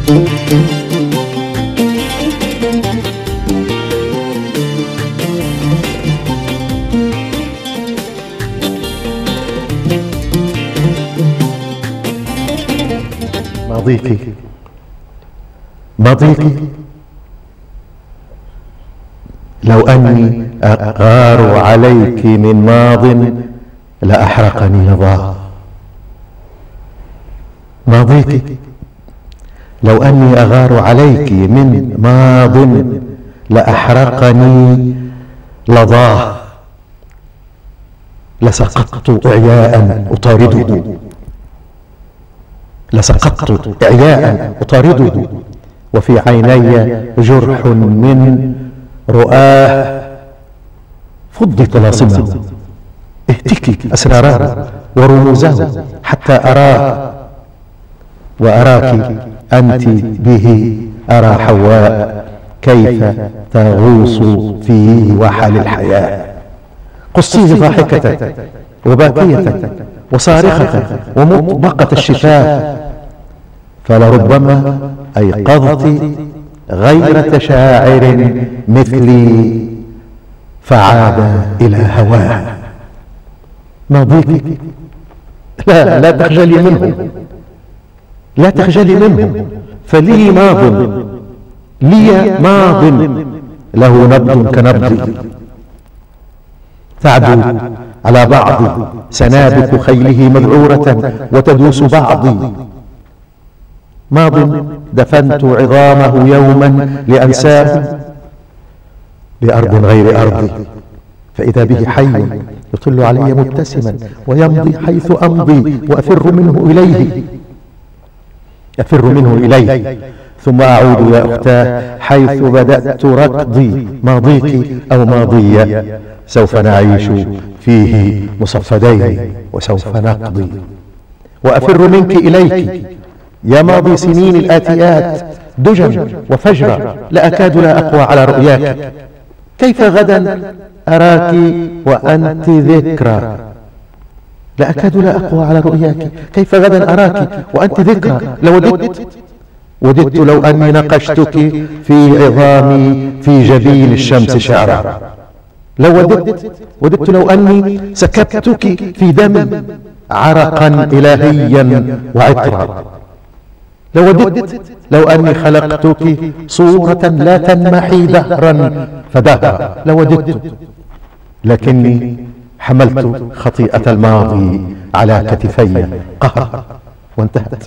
ماضيك ماضيك لو أني أغار عليك من ماض لأحرقني لظاه ماضيك لو أني أغار عليك من ماض لأحرقني لظاه لسقطت إعياء أطارده لسقطت إعياء أطارده وفي عيني جرح من رؤاه فضي طلاسمه اهتكي أسراره ورموزه حتى أراه وأراك أنت به أرى حواء كيف تغوص في وحل الحياة قصيه ضاحكة وباكية وصارخة ومطبقة الشفاه فلربما أيقظت غيرة شاعر مثلي فعاد إلى هواه ماضيك لا لا تخجلي منه لا تخجلي منه فلي ماض لي ماض له نبض كنبضي تعدو على بعض سنابك خيله مذعورة وتدوس بعضي ماض دفنت عظامه يوما لأنساه لأرض غير أرضي فإذا به حي يطل علي مبتسما ويمضي حيث أمضي وأفر منه إليه أفر منه إليه ثم أعود يا أختاه حيث بدأت ركضي ماضيك أو ماضي سوف نعيش فيه مصفدين وسوف نقضي وأفر منك إليك يا ماضي سنين الآتيات دجا وفجرا لأكاد لا أقوى على رؤياك كيف غدا أراك وأنت ذكرى لأكاد لا أقوى على رؤياك كيف غدا أراك وأنت ذكرى لوددت وددت لو أني نقشتك في عظامي في جبين الشمس شعرا لو وددت وددت لو أني سكبتك في دم عرقا إلهيا وعطرا لو وددت لو أني خلقتك صورة لا تنمحي دهرا فدهرا لو وددت لكني حملت خطيئة الماضي على كتفي قهرا وانتهت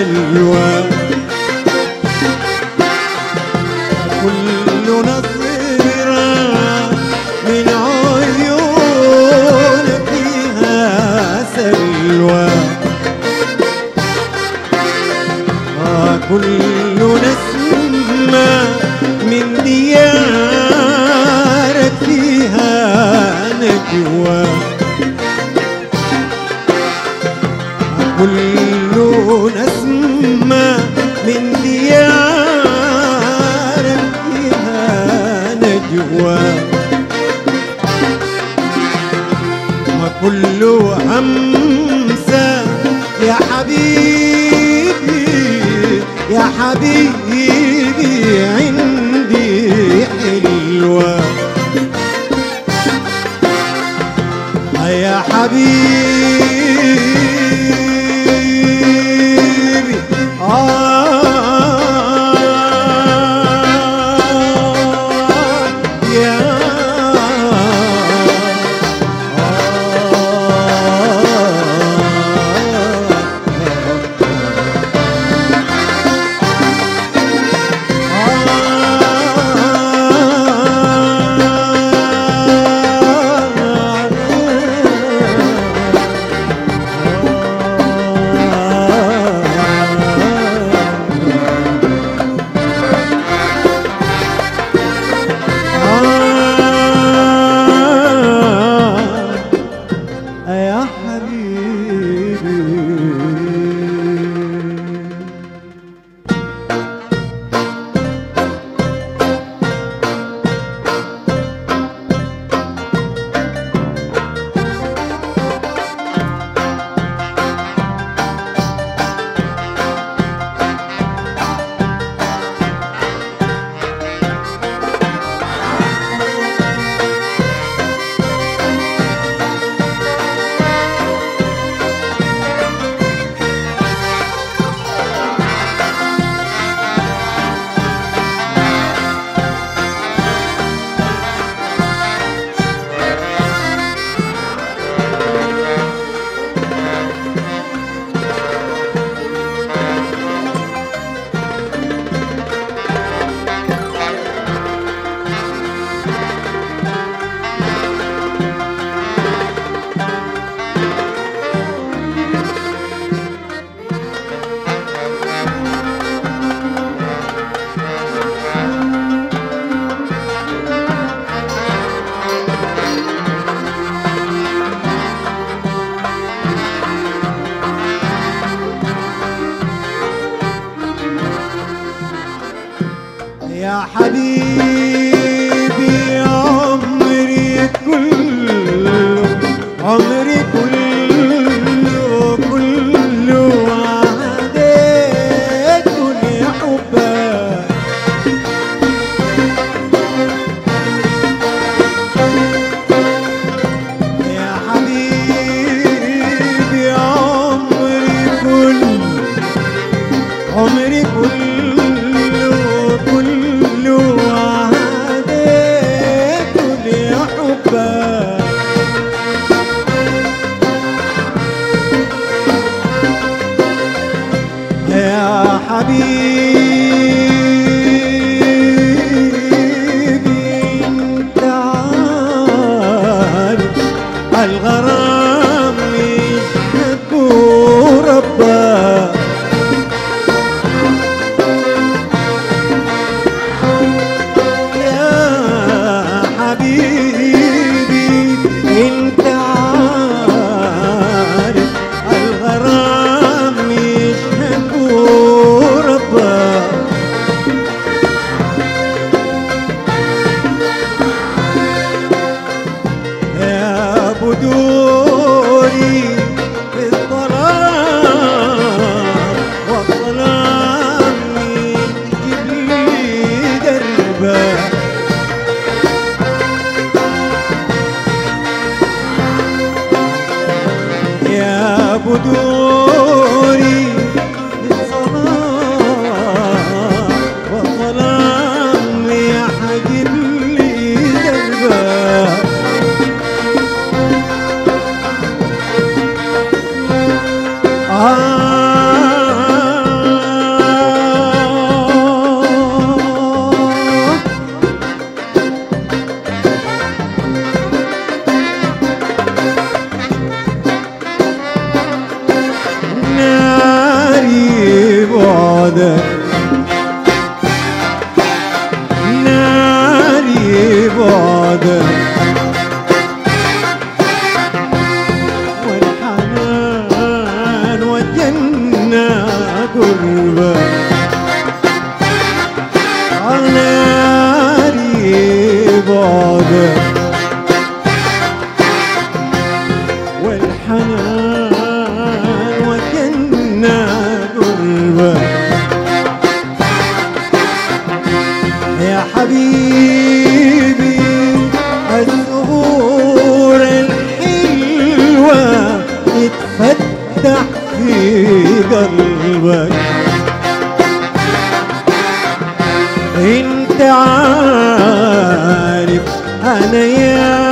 سلوى كل نظرة من عيونك فيها سلوى آه كل نسمة من ديارك فيها نجوى كل نسمة من ديارك فيها نجوى وكل همسة يا حبيبي يا حبيبي عندي حلوة يا حبيبي آه يا يا حبيبي يا حبيبي عمري كله عمري كله كله عديت لحبك يا حبيبي عمري كله عمري كله كله عاديت لحبك يا حبيبي انت عارف الغرام يشهد ربك يا حبيبي انت عارف الغرام يشهد ربك بعدك ناري بعدك والحنان والجنة قربك ناري بعدك والحنان والجنة قربك يا حبيبي الزهور الحلوة تتفتح في قلبك انت عارف انا يا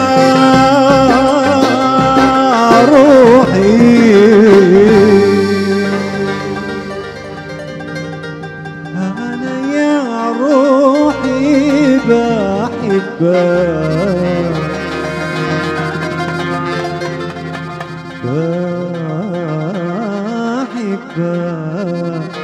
روحي أنا يا روحي بحبك بحبك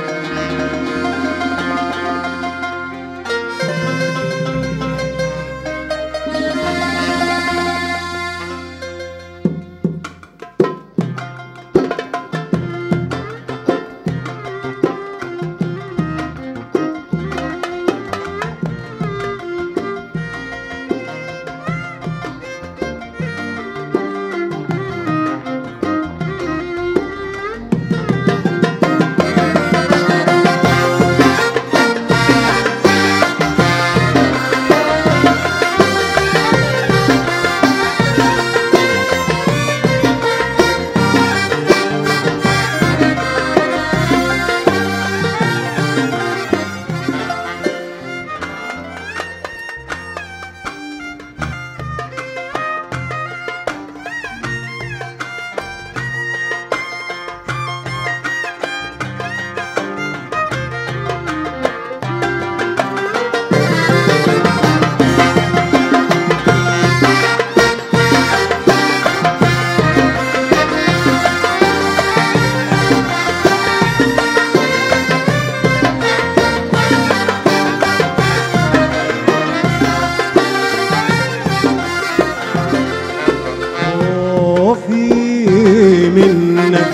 خوفي منك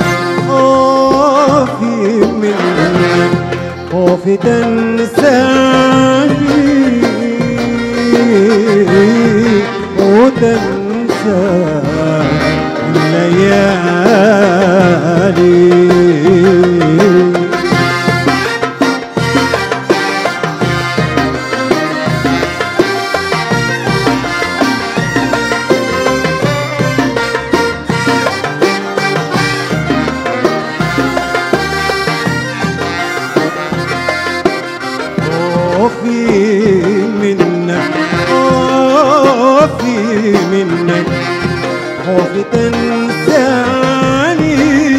خوفي منك خوفي تنساني وتنسى الليالي خوفي منك خوفي منك خوفي تنساني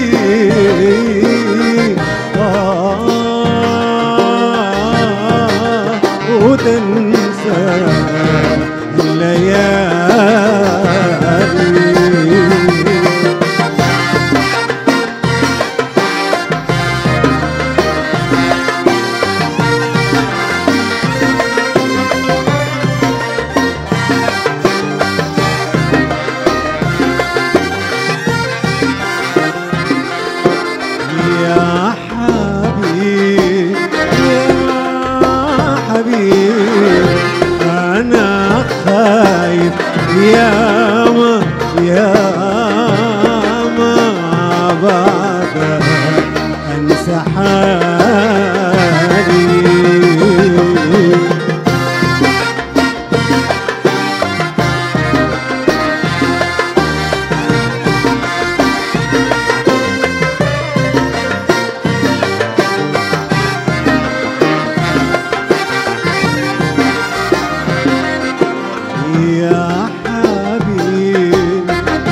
آه وتنسى الليالي يا حبيب يا حبيب أنا خايف يا ما يا ما بعد أنسى حالي يا حبيب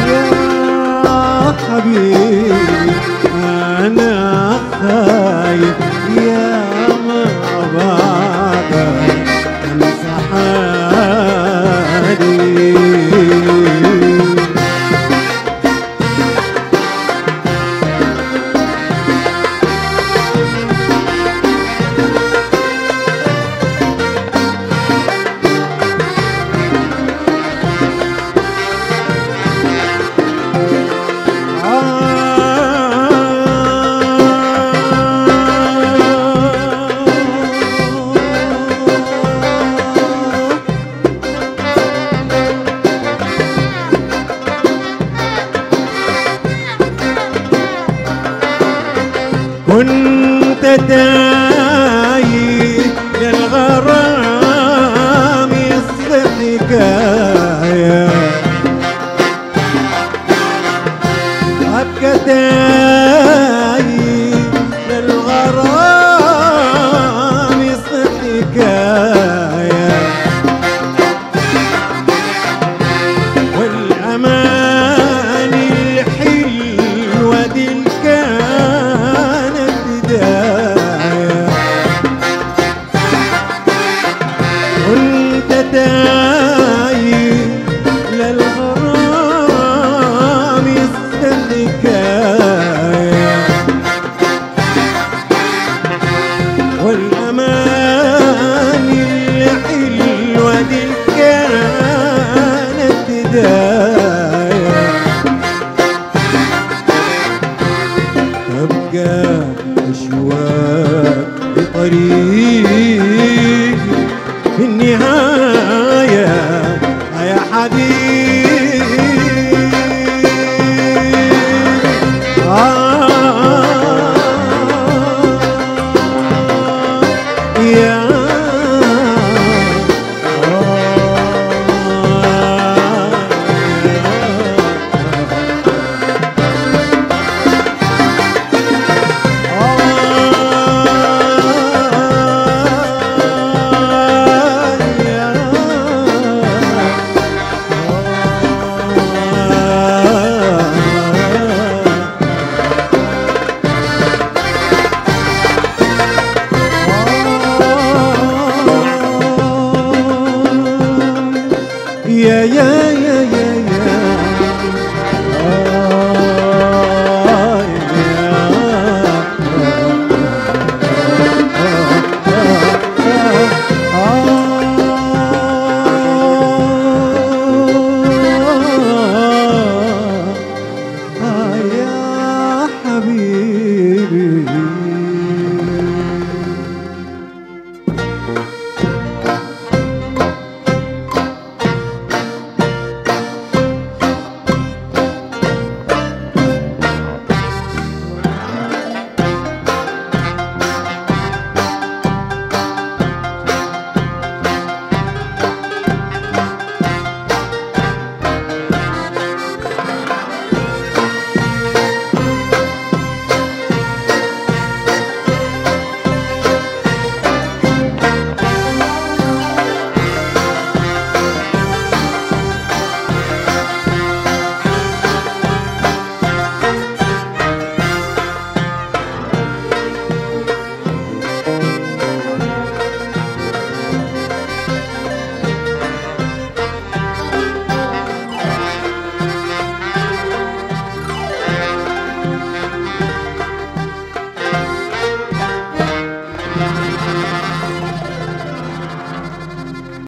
يا حبيب أنا خايف يا ما بعد أنسى حالي وانت تايه للغرام يصبح حكايه أبقى تايه للغرام يصبح حكايه والأماني الحلوة دي اللي كانت بداية كنت تايه للغرام يستنى حكاية والأماني الحلوة دي اللي كانت بداية تبقى أشواق بطريق